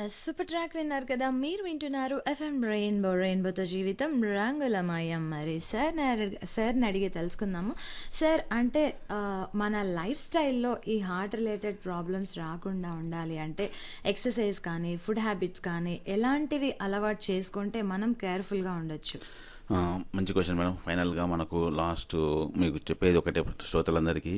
Super track విన్నారు కదా మీరు వింటున్నారు ఎఫ్ఎం రెయిన్బో రెయిన్బోతో జీవితం రంగులమయం మరి సార్ సార్ని అడిగి తెలుసుకుందాము సార్ అంటే ఆ, మన లైఫ్ స్టైల్లో ఈ హార్ట్ రిలేటెడ్ ప్రాబ్లమ్స్ రాకుండా ఉండాలి అంటే ఎక్సర్సైజ్ కానీ ఫుడ్ హ్యాబిట్స్ కానీ ఎలాంటివి అలవాటు చేసుకుంటే మనం కేర్ఫుల్గా ఉండొచ్చు ఆ, మంచి క్వశ్చన్ మేడం ఫైనల్గా మనకు లాస్ట్ మీకు చెప్పేది ఒకటే శ్రోతలందరికీ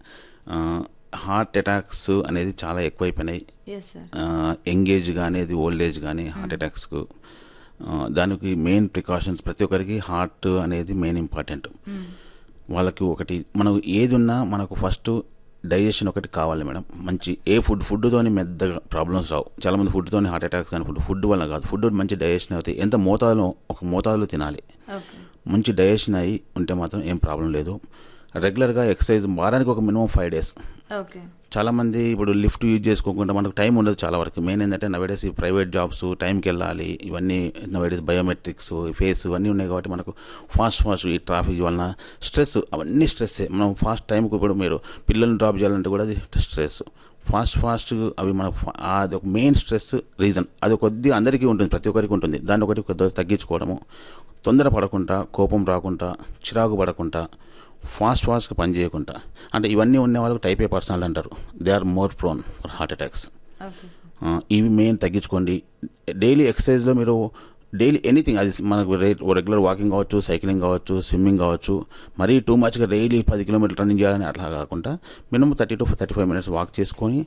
ఆ, హార్ట్ అటాక్స్ అనేది చాలా ఎక్కువైపోయినాయి ఎస్ సార్ యంగ్ ఏజ్ కానీ అది ఓల్డ్ ఏజ్ కానీ హార్ట్ అటాక్స్కు ఆ, దానికి మెయిన్ ప్రికాషన్స్ ప్రతి ఒక్కరికి హార్ట్ అనేది మెయిన్ ఇంపార్టెంట్ వాళ్ళకి ఒకటి మనం ఏది ఉన్నా మనకు ఫస్ట్ డైజెషన్ ఒకటి కావాలి మేడం మంచి ఏ ఫుడ్ ఫుడ్తోని మెద్దగా ప్రాబ్లమ్స్ రావు చాలా మంది ఫుడ్తోని హార్ట్ అటాక్స్ కానీ ఫుడ్ ఫుడ్ వల్ల కాదు ఫుడ్ మంచి డైజెషన్ అవుతాయి ఎంత మోతాదులో ఒక మోతాదులో తినాలి ఓకే మంచి డైజెషన్ అయ్యి ఉంటే మాత్రం ఏం ప్రాబ్లం లేదు రెగ్యులర్గా ఎక్సర్సైజ్ వారానికి ఒక మినిమం ఫైవ్ డేస్ ఓకే చాలామంది ఇప్పుడు లిఫ్ట్ యూజ్ చేసుకోకుండా మనకు టైం ఉండదు చాలా వరకు మెయిన్ ఏంటంటే నవేడేస్ ఈ ప్రైవేట్ జాబ్స్ టైంకి వెళ్ళాలి ఇవన్నీ నవేడేస్ బయోమెట్రిక్స్ ఫేస్ ఇవన్నీ ఉన్నాయి కాబట్టి మనకు ఫాస్ట్ ఫాస్ట్ ఈ ట్రాఫిక్ వలన స్ట్రెస్ అవన్నీ స్ట్రెస్ మనం ఫాస్ట్ టైంకి ఇప్పుడు మీరు పిల్లల్ని డ్రాప్ చేయాలంటే కూడా అది స్ట్రెస్ ఫాస్ట్ ఫాస్ట్ అవి మన అది ఒక మెయిన్ స్ట్రెస్ రీజన్ అది కొద్ది అందరికీ ఉంటుంది ప్రతి ఒక్కరికి ఉంటుంది దాన్ని ఒకటి కొద్దిగా తగ్గించుకోవడము తొందర పడకుండా కోపం రాకుండా చిరాకు పడకుండా ఫాస్ట్ ఫాస్ట్గా పని చేయకుండా అంటే ఇవన్నీ ఉన్న వాళ్ళకి టైప్ ఏ పర్సనల్ అంటారు they are more prone for heart attacks okay sir ఇవి మెయిన్ తగ్గించుకోండి డైలీ ఎక్సర్సైజ్లో మీరు డైలీ ఎనీథింగ్ అది మనకు రెగ్యులర్ వాకింగ్ కావచ్చు సైక్లింగ్ కావచ్చు స్విమ్మింగ్ కావచ్చు మరీ టూ మచ్గా డైలీ పది కిలోమీటర్లు రన్నింగ్ చేయాలని అట్లా కాకుండా minimum thirty to thirty five minutes walk చేసుకొని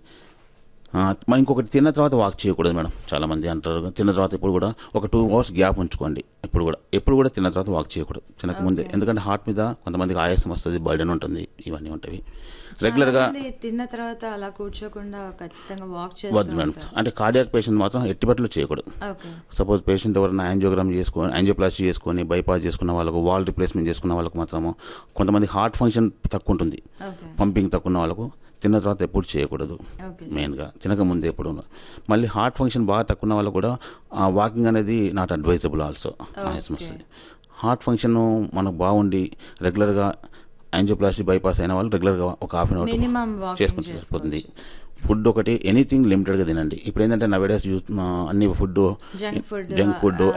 ఆ, మనం ఇంకొకటి తిన్న తర్వాత వాక్ చేయకూడదు మేడం చాలా మంది అంటారు తిన్న తర్వాత ఇప్పుడు కూడా ఒక టూ అవర్స్ గ్యాప్ ఉంచుకోండి ఎప్పుడు కూడా ఎప్పుడు కూడా తిన్న తర్వాత వాక్ చేయకూడదు తినక ముందే Okay. ఎందుకంటే హార్ట్ మీద కొంతమందికి ఆయాసం వస్తుంది బర్డెన్ ఉంటుంది ఇవన్నీ ఉంటాయి రెగ్యులర్గా చాలామంది తిన్న తర్వాత అలా కూర్చోకుండా ఖచ్చితంగా వాక్ వద్దు మేడం చేస్తారు అంటే కార్డియాక్ పేషెంట్ మాత్రం ఎట్టిపట్లు చేయకూడదు ఓకే సపోజ్ పేషెంట్ ఎవరైనా యాంజియోగ్రామ్ చేసుకొని యాంజియోప్లాస్టీ చేసుకొని బైపాస్ చేసుకున్న వాళ్ళకు వాల్ రిప్లేస్మెంట్ చేసుకున్న వాళ్ళకు మాత్రము కొంతమంది హార్ట్ ఫంక్షన్ తక్కువ ఉంటుంది ఓకే పంపింగ్ తక్కువ ఉన్న వాళ్ళకు తిన్న తర్వాత ఎప్పుడు చేయకూడదు ఓకే మెయిన్గా తినక ముందే ఎప్పుడు మళ్ళీ హార్ట్ ఫంక్షన్ బాగా తక్కువ ఉన్న వాళ్ళకు కూడా ఆ వాకింగ్ అనేది నాట్ అడ్వైజబుల్ ఆల్సో ఆయాసం వస్తుంది హార్ట్ ఫంక్షన్ మనకు బాగుండి రెగ్యులర్గా యాంజియోప్లాస్టీ బైపాస్ అయిన వాళ్ళు రెగ్యులర్గా ఒక half an hour minimum walking చేసుకుంటే సరిపోతుంది ఫుడ్ ఒకటి ఎనీథింగ్ లిమిటెడ్గా తినండి ఇప్పుడు ఏంటంటే నవేడేస్ యూస్ అన్ని food junk food junk food